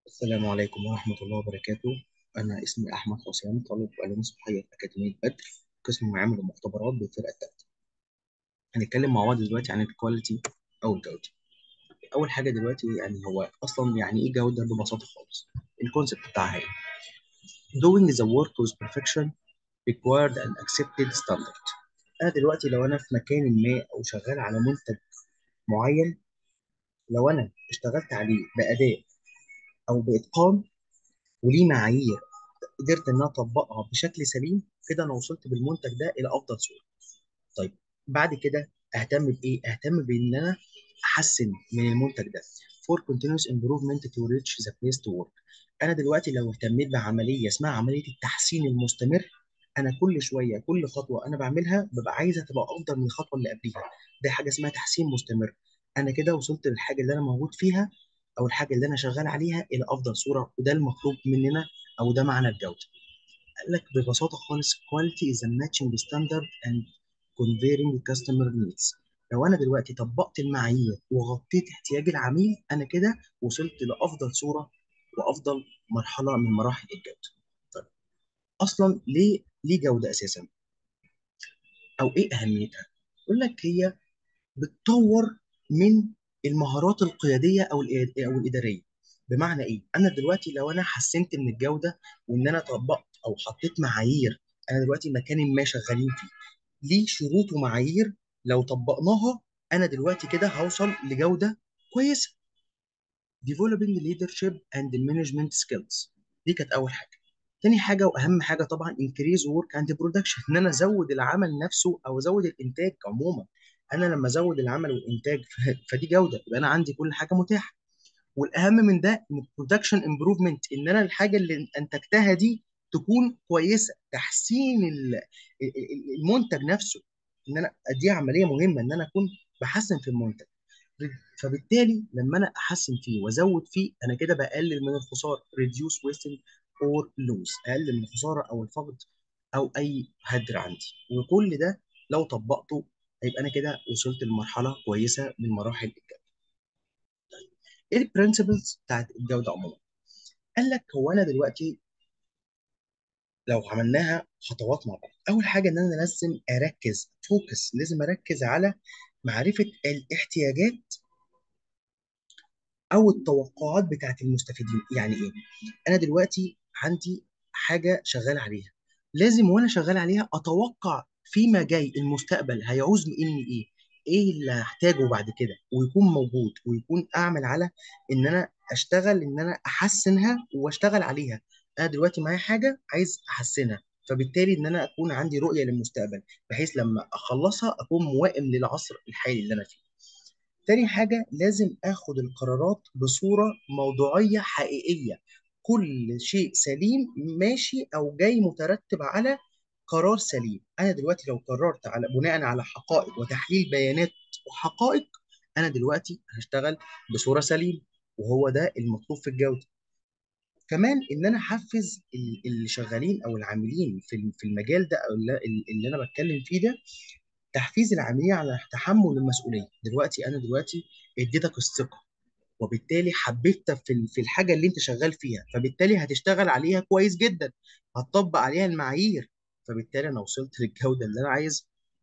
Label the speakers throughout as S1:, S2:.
S1: السلام عليكم ورحمة الله وبركاته أنا اسمي أحمد حسام طالب علوم صحية في أكاديمية بدر قسم معامل ومختبرات بالفرقة التالتة هنتكلم مع بعض دلوقتي عن الكواليتي أو الجودة أول حاجة دلوقتي يعني هو أصلا يعني إيه جودة ببساطة خالص الكونسيبت بتاعها إيه doing the work with perfection required and accepted standard أنا دلوقتي لو أنا في مكان ما أو شغال على منتج معين لو أنا اشتغلت عليه بأداء أو بإتقان وليه معايير قدرت ان انا اطبقها بشكل سليم كده انا وصلت بالمنتج ده الى افضل صوره طيب بعد كده اهتم بايه اهتم بان انا احسن من المنتج ده for continuous improvement to reach the place to work انا دلوقتي لو اهتميت بعمليه اسمها عمليه التحسين المستمر انا كل شويه كل خطوه انا بعملها ببقى عايزها تبقى افضل من الخطوه اللي قبليها ده حاجه اسمها تحسين مستمر انا كده وصلت للحاجه اللي انا موجود فيها او الحاجه اللي انا شغال عليها الى افضل صوره وده المطلوب مننا او ده معنى الجوده قال لك ببساطه خالص quality is a matching standard and conveying customer needs لو انا دلوقتي طبقت المعايير وغطيت احتياج العميل انا كده وصلت لافضل صوره وافضل مرحله من مراحل الجوده طيب اصلا ليه ليه جوده اساسا او ايه اهميتها يقول لك هي بتطور من المهارات القياديه او الإد- او الاداريه بمعنى ايه انا دلوقتي لو انا حسنت من الجوده وان انا طبقت او حطيت معايير انا دلوقتي مكان ما شغالين فيه ليه شروط ومعايير لو طبقناها انا دلوقتي كده هوصل لجوده كويسه developing leadership and management skills دي كانت اول حاجه تاني حاجه واهم حاجه طبعا increase work and production ان انا ازود العمل نفسه او ازود الانتاج عموما انا لما ازود العمل والانتاج ف- فدي جوده يبقى انا عندي كل حاجه متاحه والاهم من ده ان البرودكشن امبروفمنت ان انا الحاجه اللي انتجتها دي تكون كويسه تحسين ال- ال- ال- المنتج نفسه ان انا دي عمليه مهمه ان انا اكون بحسن في المنتج فبالتالي لما انا احسن فيه وازود فيه انا كده بقلل من الخساره reduce wasting or lose اقلل من الخساره او الفقد او اي هدر عندي وكل ده لو طبقته هيبقى انا كده وصلت لمرحله كويسه من مراحل الجوده ايه البرنسبلز بتاعت الجوده عموما قال لك هو انا دلوقتي لو عملناها خطوات مع بعض اول حاجه ان انا لازم اركز فوكس لازم اركز على معرفه الاحتياجات او التوقعات بتاعت المستفيدين يعني ايه انا دلوقتي عندي حاجه شغال عليها لازم وانا شغال عليها اتوقع فيما جاي المستقبل هيعوز مني ايه ايه اللي هحتاجه بعد كده ويكون موجود ويكون اعمل على ان انا اشتغل ان انا احسنها واشتغل عليها انا دلوقتي معايا حاجه عايز احسنها فبالتالي ان انا اكون عندي رؤيه للمستقبل بحيث لما اخلصها اكون موائم للعصر الحالي اللي انا فيه تاني حاجة لازم آخد القرارات بصورة موضوعية حقيقية كل شيء سليم ماشي أو جاي مترتب على قرار سليم أنا دلوقتي لو قررت على بناء على حقائق وتحليل بيانات وحقائق أنا دلوقتي هشتغل بصورة سليمة وهو ده المطلوب في الجودة كمان ان انا احفز ال- اللي شغالين او العاملين في في المجال ده او اللي اللي انا بتكلم فيه ده تحفيز العاملين على تحمل المسؤوليه دلوقتي انا دلوقتي اديتك الثقه وبالتالي حببتك في ال- في الحاجه اللي انت شغال فيها فبالتالي هتشتغل عليها كويس جدا هتطبق عليها المعايير فبالتالي انا وصلت للجوده اللي انا عايزها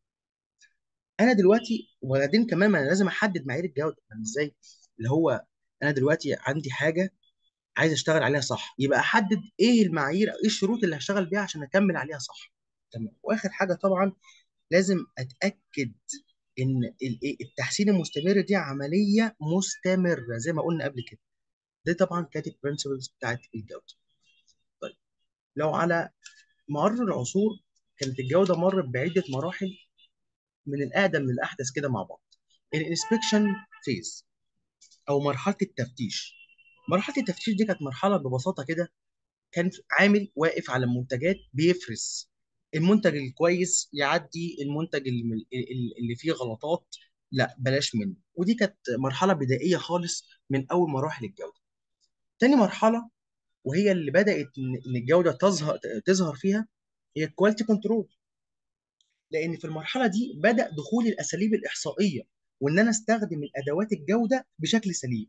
S1: انا دلوقتي وبعدين كمان ما انا لازم احدد معايير الجوده يعني ازاي اللي هو انا دلوقتي عندي حاجه عايز اشتغل عليها صح يبقى احدد ايه المعايير او ايه الشروط اللي هشتغل بيها عشان اكمل عليها صح تمام واخر حاجه طبعا لازم اتاكد ان ال- إيه التحسين المستمر دي عمليه مستمره زي ما قلنا قبل كده دي طبعا كانت البرنسبلز بتاعت الجوده طيب لو على مر العصور كانت الجوده مرت بعده مراحل من الاقدم للاحدث كده مع بعض الانسبكشن فيز او مرحله التفتيش مرحله التفتيش دي كانت مرحله ببساطه كده كان عامل واقف على المنتجات بيفرز المنتج الكويس يعدي المنتج الم- ال- اللي فيه غلطات لا بلاش منه ودي كانت مرحله بدائيه خالص من اول مراحل الجوده تاني مرحله وهي اللي بدات ان إن الجوده تظهر تظهر فيها هي الكواليتي كنترول لان في المرحله دي بدا دخول الاساليب الاحصائيه وان انا استخدم الادوات الجوده بشكل سليم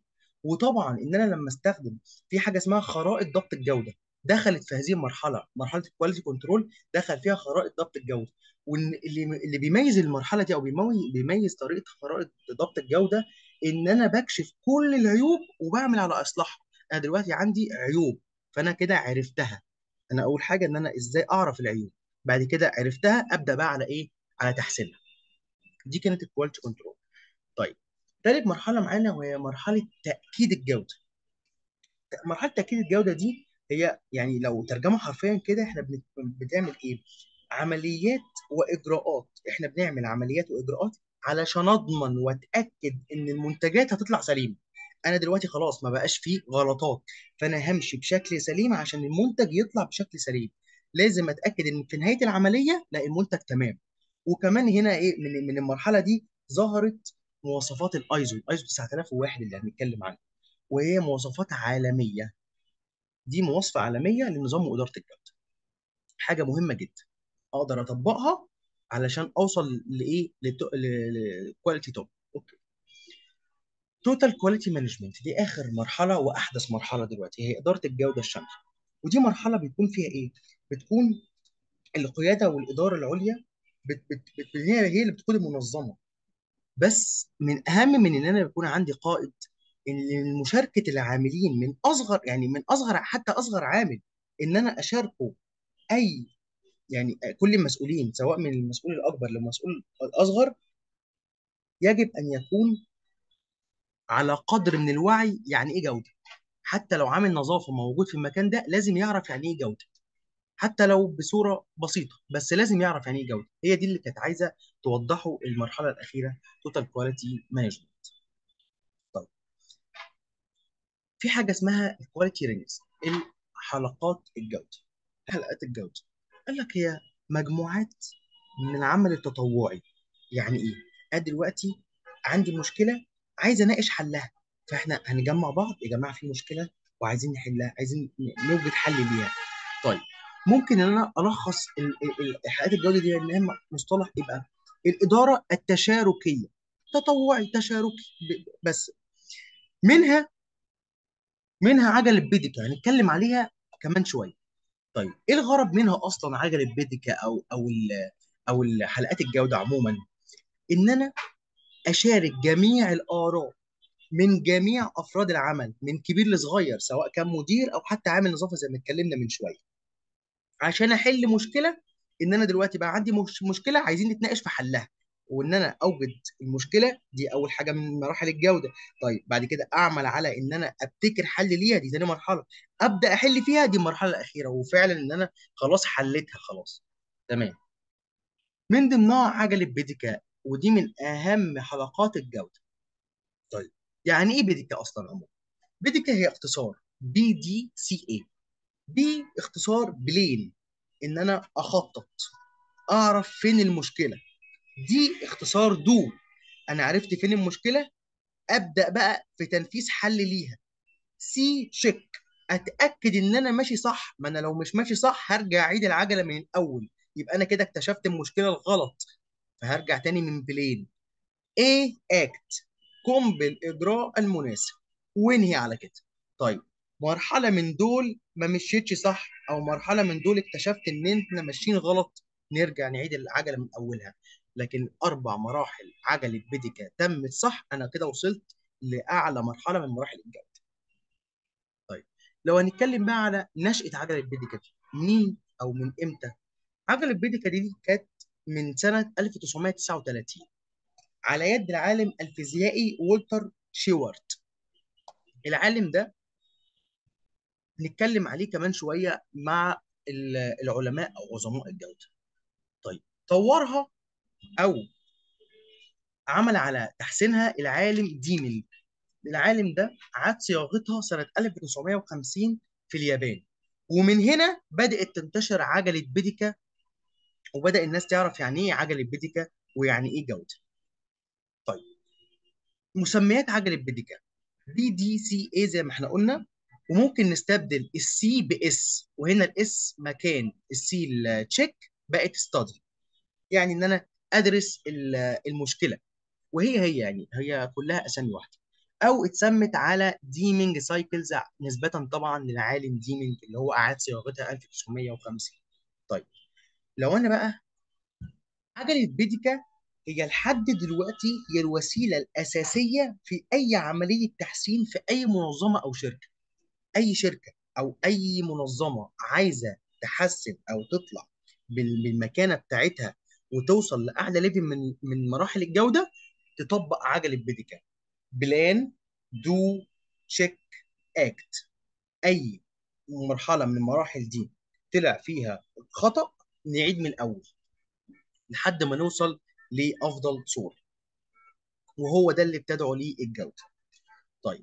S1: وطبعا ان انا لما استخدم في حاجه اسمها خرائط ضبط الجوده دخلت في هذه المرحله مرحله الكواليتي كنترول دخل فيها خرائط ضبط الجوده وان اللي اللي بيميز المرحله دي او بيميز بيميز طريقه خرائط ضبط الجوده ان انا بكشف كل العيوب وبعمل على اصلاحها انا دلوقتي عندي عيوب فانا كده عرفتها انا اول حاجه ان انا ازاي اعرف العيوب بعد كده عرفتها ابدا بقى على ايه على تحسينها دي كانت الكواليتي كنترول طيب ثالث مرحله معانا وهي مرحله تاكيد الجوده مرحله تاكيد الجوده دي هي يعني لو ترجمه حرفيا كده احنا بنت- بنعمل ايه عمليات واجراءات احنا بنعمل عمليات واجراءات علشان اضمن واتاكد ان المنتجات هتطلع سليمه انا دلوقتي خلاص ما بقاش فيه غلطات فانا همشي بشكل سليم عشان المنتج يطلع بشكل سليم لازم اتاكد ان في نهايه العمليه لا المنتج تمام وكمان هنا ايه من من المرحله دي ظهرت مواصفات الايزو الايزو 9001 اللي هنتكلم عنها وهي مواصفات عالميه دي مواصفه عالميه لنظام واداره الجوده حاجه مهمه جدا اقدر اطبقها علشان اوصل لايه لكواليتي توب اوكي توتال كواليتي مانجمنت دي اخر مرحله واحدث مرحله دلوقتي هي اداره الجوده الشامله ودي مرحله بيكون فيها ايه بتكون القياده والاداره العليا بت بت بت هي هي اللي بتكون المنظمه بس من اهم من ان انا يكون عندي قائد ان مشاركه العاملين من اصغر يعني من اصغر حتى اصغر عامل ان انا اشاركه اي يعني كل المسؤولين سواء من المسؤول الاكبر للمسؤول الاصغر يجب ان يكون على قدر من الوعي يعني ايه جوده حتى لو عامل نظافه موجود في المكان ده لازم يعرف يعني ايه جوده حتى لو بصوره بسيطه بس لازم يعرف يعني ايه جوده هي دي اللي كانت عايزه توضحه المرحله الاخيره توتال كواليتي مانجمنت طيب في حاجه اسمها الكواليتي رينجز حلقات الجوده حلقات الجوده قال لك هي مجموعات من العمل التطوعي يعني ايه انا دلوقتي عندي مشكله عايز اناقش حلها فاحنا هنجمع بعض يا جماعه في مشكله وعايزين نحلها عايزين نوجد حل ليها طيب ممكن ان انا الخص حلقات الجوده دي ان مصطلح يبقى الاداره التشاركيه تطوعي تشاركي بس منها منها عجله بيديكا هنتكلم عليها كمان شويه طيب ايه الغرض منها اصلا عجله بيديكا او او او حلقات الجوده عموما ان انا اشارك جميع الاراء من جميع افراد العمل من كبير لصغير سواء كان مدير او حتى عامل نظافه زي ما اتكلمنا من شويه عشان احل مشكله ان انا دلوقتي بقى عندي مش مشكله عايزين نتناقش في حلها وان انا اوجد المشكله دي اول حاجه من مراحل الجوده طيب بعد كده اعمل على ان انا ابتكر حل ليها دي ثاني مرحله ابدا احل فيها دي المرحله الاخيره وفعلا ان انا خلاص حليتها خلاص تمام من ضمنها عجله بيديكا ودي من اهم حلقات الجوده طيب يعني ايه بيديكا اصلا عموما بيديكا هي اختصار بي دي سي اي بي اختصار بلين ان انا اخطط اعرف فين المشكله دي اختصار دو انا عرفت فين المشكله ابدا بقى في تنفيذ حل ليها سي تشيك اتاكد ان انا ماشي صح ما انا لو مش ماشي صح هرجع اعيد العجله من الاول يبقى انا كده اكتشفت المشكله الغلط فهرجع تاني من بلين ايه اكت قم بالاجراء المناسب وانهي على كده طيب مرحله من دول ما مشيتش صح او مرحله من دول اكتشفت ان احنا ماشيين غلط نرجع نعيد العجله من اولها لكن اربع مراحل عجله بيديكا تمت صح انا كده وصلت لاعلى مرحله من مراحل الجوده طيب لو هنتكلم بقى على نشاه عجله بيديكا دي مين او من امتى عجله بيديكا دي كانت من سنه 1939 على يد العالم الفيزيائي والتر شيوارت العالم ده نتكلم عليه كمان شويه مع العلماء او عظماء الجوده طيب طورها او عمل على تحسينها العالم ديمن العالم ده عاد صياغتها سنه 1950 في اليابان ومن هنا بدات تنتشر عجله بيديكا وبدا الناس تعرف يعني ايه عجله بيديكا ويعني ايه جوده طيب مسميات عجله بيديكا بي دي سي اي زي ما احنا قلنا وممكن نستبدل السي باس وهنا الاس مكان السي التشيك بقت ستادي يعني ان انا ادرس المشكله وهي هي يعني هي كلها اسامي واحده او اتسمت على ديمينج سايكلز نسبه طبعا للعالم ديمينج اللي هو اعاد صياغتها 1950 طيب لو انا بقى عجله بيديكا هي لحد دلوقتي هي الوسيله الاساسيه في اي عمليه تحسين في اي منظمه او شركه اي شركه او اي منظمه عايزه تحسن او تطلع بال- بالمكانه بتاعتها وتوصل لاعلى ليفل من من مراحل الجوده تطبق عجله بيديكا بلان دو تشيك اكت اي مرحله من المراحل دي طلع فيها خطا نعيد من الاول لحد ما نوصل لافضل صوره وهو ده اللي بتدعو ليه الجوده طيب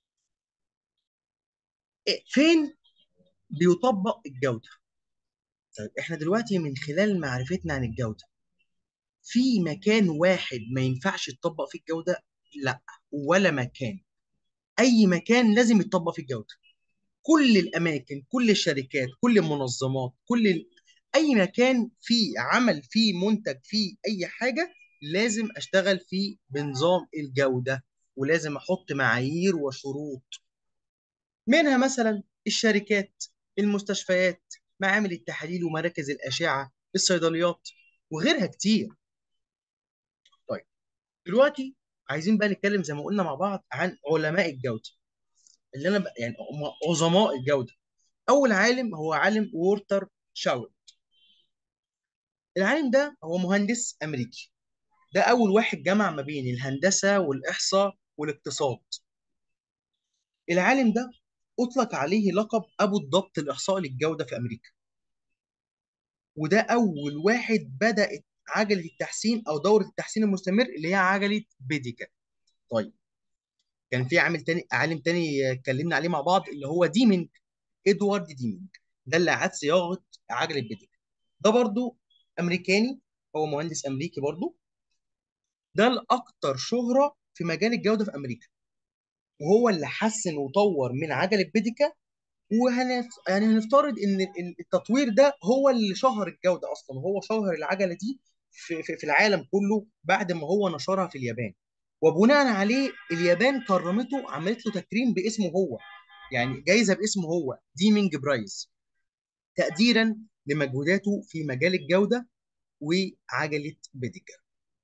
S1: إيه- فين بيطبق الجوده طيب احنا دلوقتي من خلال معرفتنا عن الجوده في مكان واحد ما ينفعش يتطبق فيه الجوده لا ولا مكان اي مكان لازم يتطبق فيه الجوده كل الاماكن كل الشركات كل المنظمات كل ال... اي مكان فيه عمل فيه منتج فيه اي حاجه لازم اشتغل فيه بنظام الجوده ولازم احط معايير وشروط منها مثلا الشركات المستشفيات معامل التحاليل ومراكز الاشعه الصيدليات وغيرها كتير طيب دلوقتي عايزين بقى نتكلم زي ما قلنا مع بعض عن علماء الجوده اللي انا بقى يعني هم عظماء الجوده اول عالم هو عالم وورتر شاور العالم ده هو مهندس امريكي ده اول واحد جمع ما بين الهندسه والاحصاء والاقتصاد العالم ده اطلق عليه لقب ابو الضبط الاحصائي للجوده في امريكا وده اول واحد بدات عجله التحسين او دوره التحسين المستمر اللي هي عجله بيديكا طيب كان في عامل تاني عالم تاني اتكلمنا عليه مع بعض اللي هو ديمينج ادوارد ديمينج ده اللي اعاد صياغه عجله بيديكا ده برضو امريكاني هو مهندس امريكي برضو ده الاكثر شهره في مجال الجوده في امريكا وهو اللي حسن وطور من عجله بيديكا وهنف... يعني هنفترض ان ال- التطوير ده هو اللي شهر الجوده اصلا هو شهر العجله دي في, في, في العالم كله بعد ما هو نشرها في اليابان وبناء عليه اليابان كرمته عملت له تكريم باسمه هو يعني جايزه باسمه هو ديمينج برايز تقديرا لمجهوداته في مجال الجوده وعجله بيديكا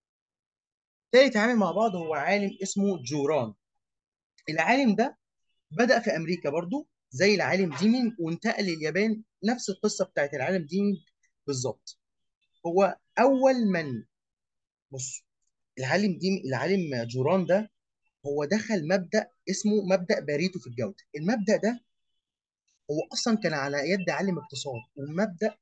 S1: تالت عامل مع بعض هو عالم اسمه جوران العالم ده بدأ في أمريكا برضو زي العالم ديمينج وانتقل لليابان نفس القصة بتاعت العالم ديمينج بالظبط هو أول من بص العالم ديم العالم جوران ده هو دخل مبدأ اسمه مبدأ باريتو في الجودة المبدأ ده هو أصلا كان على يد عالم اقتصاد ومبدأ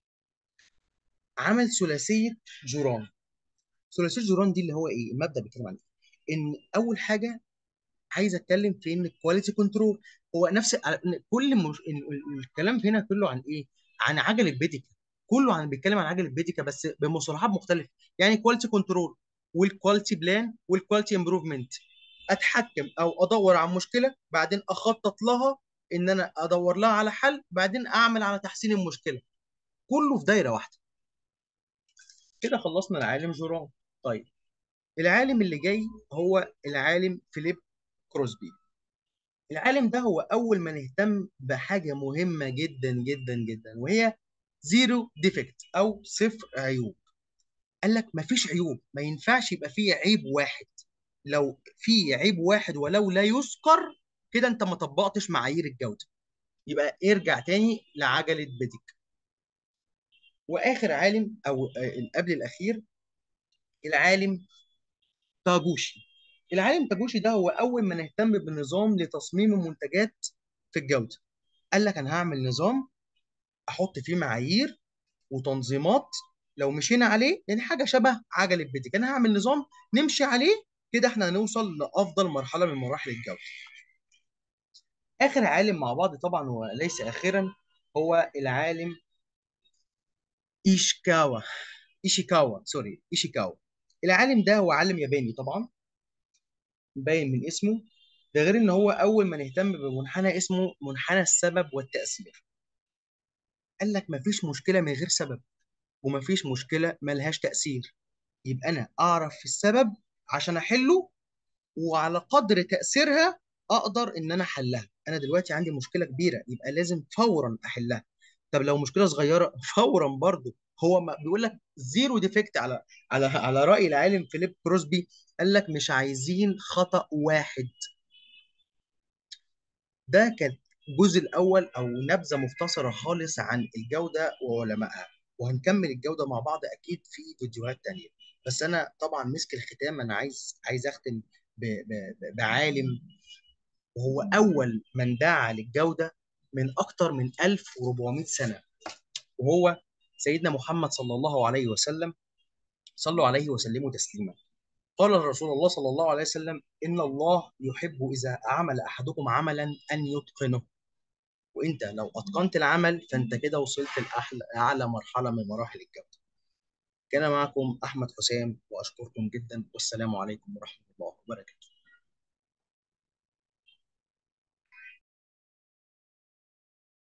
S1: عمل ثلاثية جوران ثلاثية جوران دي اللي هو إيه المبدأ بيتكلم عن إيه؟ إن أول حاجة عايز اتكلم في ان الكواليتي كنترول هو نفس على- كل مش... ال- ال- الكلام هنا كله عن ايه؟ عن عجله بيديكا كله عن بيتكلم عن عجله بيديكا بس بمصطلحات مختلفه يعني كواليتي كنترول والكواليتي بلان والكواليتي امبروفمنت اتحكم او ادور على مشكله بعدين اخطط لها ان انا ادور لها على حل بعدين اعمل على تحسين المشكله كله في دايره واحده كده خلصنا العالم جوران طيب العالم اللي جاي هو العالم فيليب كروسبي العالم ده هو اول من اهتم بحاجه مهمه جدا جدا جدا وهي زيرو ديفكت او صفر عيوب قال لك مفيش عيوب ما ينفعش يبقى فيه عيب واحد لو في عيب واحد ولو لا يذكر كده انت ما طبقتش معايير الجوده يبقى ارجع تاني لعجله بيديك واخر عالم او آه، قبل الاخير العالم تاجوشي العالم تاجوشي ده هو اول من اهتم بنظام لتصميم المنتجات في الجوده قال لك انا هعمل نظام احط فيه معايير وتنظيمات لو مشينا عليه يعني حاجه شبه عجله بيتك انا هعمل نظام نمشي عليه كده احنا هنوصل لافضل مرحله من مراحل الجوده اخر عالم مع بعض طبعا وليس اخرا هو العالم ايشيكاوا ايشيكاوا سوري ايشيكاوا العالم ده هو عالم ياباني طبعا باين من اسمه ده غير ان هو اول من اهتم بمنحنى اسمه منحنى السبب والتاثير قال لك مفيش مشكله من غير سبب ومفيش مشكله ملهاش تاثير يبقى انا اعرف في السبب عشان احله وعلى قدر تاثيرها اقدر ان انا احلها انا دلوقتي عندي مشكله كبيره يبقى لازم فورا احلها طب لو مشكله صغيره فورا برضو هو ما بيقول لك زيرو ديفكت على على على راي العالم فيليب كروسبي قال لك مش عايزين خطأ واحد ده كان الجزء الاول او نبذه مختصره خالص عن الجوده وعلمائها وهنكمل الجوده مع بعض اكيد في فيديوهات تانية بس انا طبعا مسك الختام انا عايز عايز اختم ب- ب- بعالم وهو اول من دعا للجوده من اكثر من 1400 سنه وهو سيدنا محمد صلى الله عليه وسلم صلوا عليه وسلموا تسليما قال الرسول الله صلى الله عليه وسلم إن الله يحب إذا عمل أحدكم عملا أن يتقنه وانت لو اتقنت العمل فانت كده وصلت لاعلى اعلى مرحله من مراحل الجوده كان معكم احمد حسام واشكركم جدا والسلام عليكم ورحمه الله وبركاته